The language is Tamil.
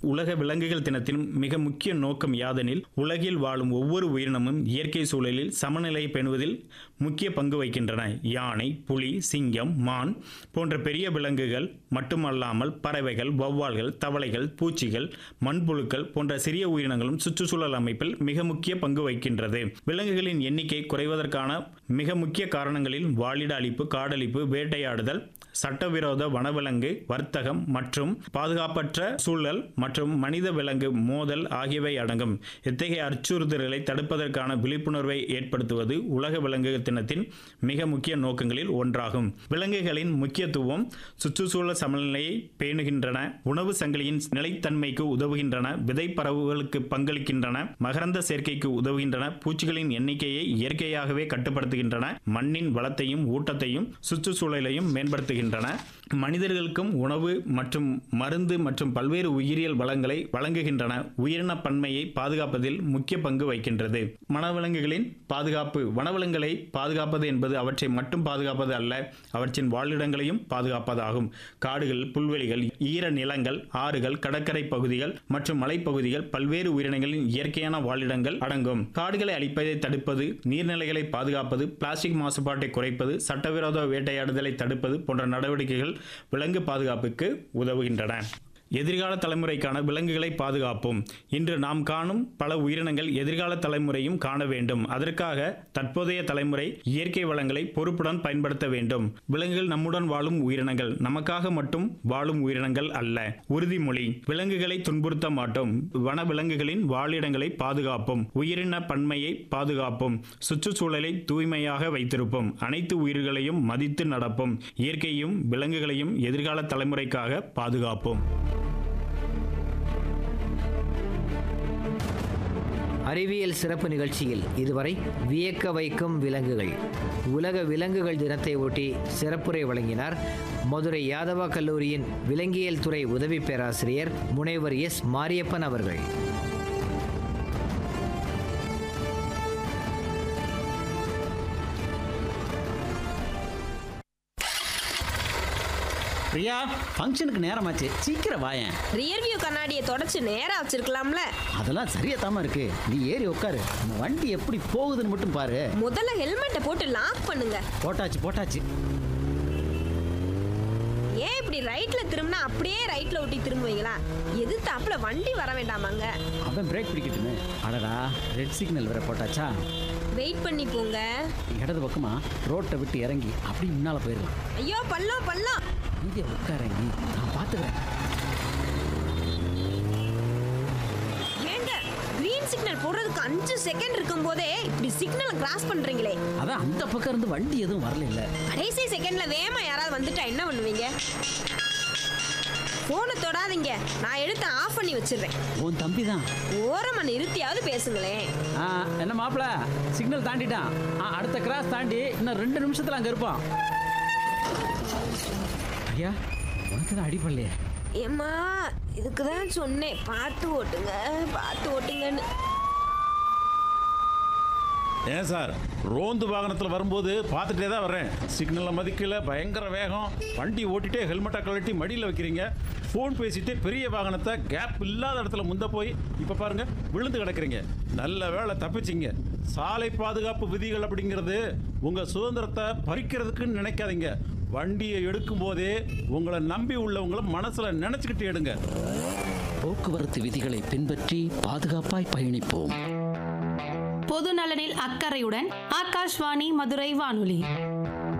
உலக விலங்குகள் தினத்தின் மிக முக்கிய நோக்கம் யாதெனில் உலகில் வாழும் ஒவ்வொரு உயிரினமும் இயற்கை சூழலில் சமநிலையை பேணுவதில் முக்கிய பங்கு வகிக்கின்றன யானை புலி சிங்கம் மான் போன்ற பெரிய விலங்குகள் மட்டுமல்லாமல் பறவைகள் வௌவால்கள் தவளைகள் பூச்சிகள் மண்புழுக்கள் போன்ற சிறிய உயிரினங்களும் சுற்றுச்சூழல் அமைப்பில் மிக முக்கிய பங்கு வகிக்கின்றது விலங்குகளின் எண்ணிக்கை குறைவதற்கான மிக முக்கிய காரணங்களில் வாழிட அழிப்பு காடழிப்பு வேட்டையாடுதல் சட்டவிரோத வனவிலங்கு வர்த்தகம் மற்றும் பாதுகாப்பற்ற சூழல் மற்றும் மனித விலங்கு மோதல் ஆகியவை அடங்கும் இத்தகைய அச்சுறுத்தல்களை தடுப்பதற்கான விழிப்புணர்வை ஏற்படுத்துவது உலக விலங்குகள் தினத்தின் மிக முக்கிய நோக்கங்களில் ஒன்றாகும் விலங்குகளின் முக்கியத்துவம் சுற்றுச்சூழல் சமநிலையை பேணுகின்றன உணவு சங்கிலியின் நிலைத்தன்மைக்கு உதவுகின்றன விதை பரவுகளுக்கு பங்களிக்கின்றன மகரந்த சேர்க்கைக்கு உதவுகின்றன பூச்சிகளின் எண்ணிக்கையை இயற்கையாகவே கட்டுப்படுத்துகின்றன மண்ணின் வளத்தையும் ஊட்டத்தையும் சுற்றுச்சூழலையும் மேம்படுத்துகின்றன மனிதர்களுக்கும் உணவு மற்றும் மருந்து மற்றும் பல்வேறு உயிரியல் வளங்களை வழங்குகின்றன உயிரின பன்மையை பாதுகாப்பதில் முக்கிய பங்கு வகிக்கின்றது வனவிலங்குகளின் பாதுகாப்பு வனவிலங்குகளை பாதுகாப்பது என்பது அவற்றை மட்டும் பாதுகாப்பது அல்ல அவற்றின் வாழிடங்களையும் பாதுகாப்பதாகும் காடுகள் புல்வெளிகள் ஈர நிலங்கள் ஆறுகள் கடற்கரை பகுதிகள் மற்றும் மலைப்பகுதிகள் பல்வேறு உயிரினங்களின் இயற்கையான வாழிடங்கள் அடங்கும் காடுகளை அழிப்பதை தடுப்பது நீர்நிலைகளை பாதுகாப்பது பிளாஸ்டிக் மாசுபாட்டை குறைப்பது சட்டவிரோத வேட்டையாடுதலை தடுப்பது போன்ற நடவடிக்கைகள் விலங்கு பாதுகாப்புக்கு உதவுகின்றன எதிர்கால தலைமுறைக்கான விலங்குகளை பாதுகாப்போம் இன்று நாம் காணும் பல உயிரினங்கள் எதிர்கால தலைமுறையும் காண வேண்டும் அதற்காக தற்போதைய தலைமுறை இயற்கை வளங்களை பொறுப்புடன் பயன்படுத்த வேண்டும் விலங்குகள் நம்முடன் வாழும் உயிரினங்கள் நமக்காக மட்டும் வாழும் உயிரினங்கள் அல்ல உறுதிமொழி விலங்குகளை துன்புறுத்த மாட்டோம் வன விலங்குகளின் வாழிடங்களை பாதுகாப்போம் உயிரின பன்மையை பாதுகாப்போம் சுற்றுச்சூழலை தூய்மையாக வைத்திருப்போம் அனைத்து உயிர்களையும் மதித்து நடப்போம் இயற்கையும் விலங்குகளையும் எதிர்கால தலைமுறைக்காக பாதுகாப்போம் அறிவியல் சிறப்பு நிகழ்ச்சியில் இதுவரை வியக்க வைக்கும் விலங்குகள் உலக விலங்குகள் தினத்தை ஒட்டி சிறப்புரை வழங்கினார் மதுரை யாதவா கல்லூரியின் விலங்கியல் துறை உதவி பேராசிரியர் முனைவர் எஸ் மாரியப்பன் அவர்கள் பிரியா ஃபங்க்ஷனுக்கு நேரமாச்சு சீக்கிரம் வாயேன் ரியர் வியூ கண்ணாடியை தொடச்சு நேரா வச்சிருக்கலாம்ல அதெல்லாம் சரியா தாமா இருக்கு நீ ஏறி உட்காரு நம்ம வண்டி எப்படி போகுதுன்னு மட்டும் பாரு முதல்ல ஹெல்மெட்டை போட்டு லாக் பண்ணுங்க போட்டாச்சு போட்டாச்சு ஏன் இப்படி ரைட்ல திரும்பினா அப்படியே ரைட்ல ஒட்டி திரும்புவீங்களா எது தாப்புல வண்டி வர வேண்டாமாங்க அவன் பிரேக் பிடிக்கட்டுமே அடடா ரெட் சிக்னல் வேற போட்டாச்சா வெயிட் பண்ணி போங்க இடது பக்கமா ரோட்டை விட்டு இறங்கி அப்படி முன்னால போயிடலாம் ஐயோ பள்ளம் பள்ளம் இங்கே உட்காரங்கி நான் பார்த்துக்கிறேன் ஏங்க கிரீன் சிக்னல் போடுறதுக்கு அஞ்சு செகண்ட் இருக்கும் போதே இப்படி சிக்னலை கிராஸ் பண்றீங்களே அதான் அந்த பக்கம் இருந்து வண்டி எதுவும் வரல இல்ல கடைசி செகண்ட்ல வேகமா யாராவது வந்துட்டா என்ன பண்ணுவீங்க போனை தொடாதீங்க நான் எடுத்து ஆஃப் பண்ணி வச்சிடுறேன் உன் தம்பி தான் ஓரமா நிறுத்தியாவது பேசுங்களேன் ஆ, என்ன மாப்பிள சிக்னல் தாண்டிட்டான் ஆ, அடுத்த கிராஸ் தாண்டி இன்னும் ரெண்டு நிமிஷத்துல அங்க இருப்பான் ஐயா உனக்கு தான் அடிப்படலையே ஏம்மா இதுக்கு தான் சொன்னேன் பார்த்து ஓட்டுங்க பார்த்து ஓட்டுங்கன்னு ஏன் சார் ரோந்து வாகனத்தில் வரும்போது பார்த்துட்டே தான் வர்றேன் சிக்னலை மதிக்கல பயங்கர வேகம் வண்டி ஓட்டிட்டே ஹெல்மெட்டை கழட்டி மடியில் வைக்கிறீங்க ஃபோன் பேசிட்டு பெரிய வாகனத்தை கேப் இல்லாத இடத்துல முந்த போய் இப்போ பாருங்க விழுந்து கிடக்குறீங்க நல்ல வேளை தப்பிச்சிங்க சாலை பாதுகாப்பு விதிகள் அப்படிங்கிறது உங்கள் சுதந்திரத்தை பறிக்கிறதுக்குன்னு நினைக்காதீங்க வண்டியை எடுக்கும் போதே உங்களை நம்பி உள்ளவங்களை மனசில் நினச்சிக்கிட்டு எடுங்க போக்குவரத்து விதிகளை பின்பற்றி பாதுகாப்பாய் பயணிப்போம் பொது நலனில் அக்கறையுடன் ஆகாஷ்வாணி மதுரை வானொலி